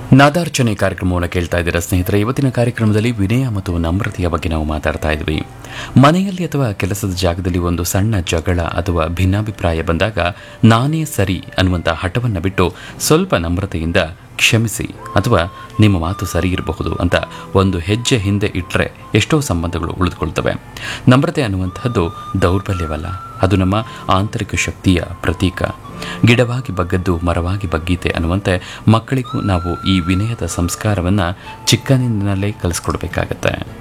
ನಾದಾರ್ಚನೆ ಕಾರ್ಯಕ್ರಮವನ್ನು ಕೇಳ್ತಾ ಇದ್ದೀರಾ ಸ್ನೇಹಿತರೆ ಇವತ್ತಿನ ಕಾರ್ಯಕ್ರಮದಲ್ಲಿ ವಿನಯ ಮತ್ತು ನಮ್ರತೆಯ ಬಗ್ಗೆ ನಾವು ಮಾತಾಡ್ತಾ ಇದ್ವಿ ಮನೆಯಲ್ಲಿ ಅಥವಾ ಕೆಲಸದ ಜಾಗದಲ್ಲಿ ಒಂದು ಸಣ್ಣ ಜಗಳ ಅಥವಾ ಭಿನ್ನಾಭಿಪ್ರಾಯ ಬಂದಾಗ ನಾನೇ ಸರಿ ಅನ್ನುವಂಥ ಹಠವನ್ನು ಬಿಟ್ಟು ಸ್ವಲ್ಪ ನಮ್ರತೆಯಿಂದ ಕ್ಷಮಿಸಿ ಅಥವಾ ನಿಮ್ಮ ಮಾತು ಸರಿ ಇರಬಹುದು ಅಂತ ಒಂದು ಹೆಜ್ಜೆ ಹಿಂದೆ ಇಟ್ಟರೆ ಎಷ್ಟೋ ಸಂಬಂಧಗಳು ಉಳಿದುಕೊಳ್ತವೆ ನಮ್ರತೆ ಅನ್ನುವಂತಹದ್ದು ದೌರ್ಬಲ್ಯವಲ್ಲ ಅದು ನಮ್ಮ ಆಂತರಿಕ ಶಕ್ತಿಯ ಪ್ರತೀಕ ಗಿಡವಾಗಿ ಬಗ್ಗದ್ದು ಮರವಾಗಿ ಬಗ್ಗೀತೆ ಅನ್ನುವಂತೆ ಮಕ್ಕಳಿಗೂ ನಾವು ಈ ವಿನಯದ ಸಂಸ್ಕಾರವನ್ನು ಚಿಕ್ಕಂದಿನಲ್ಲೇ ಕಲಿಸ್ಕೊಡ್ಬೇಕಾಗತ್ತೆ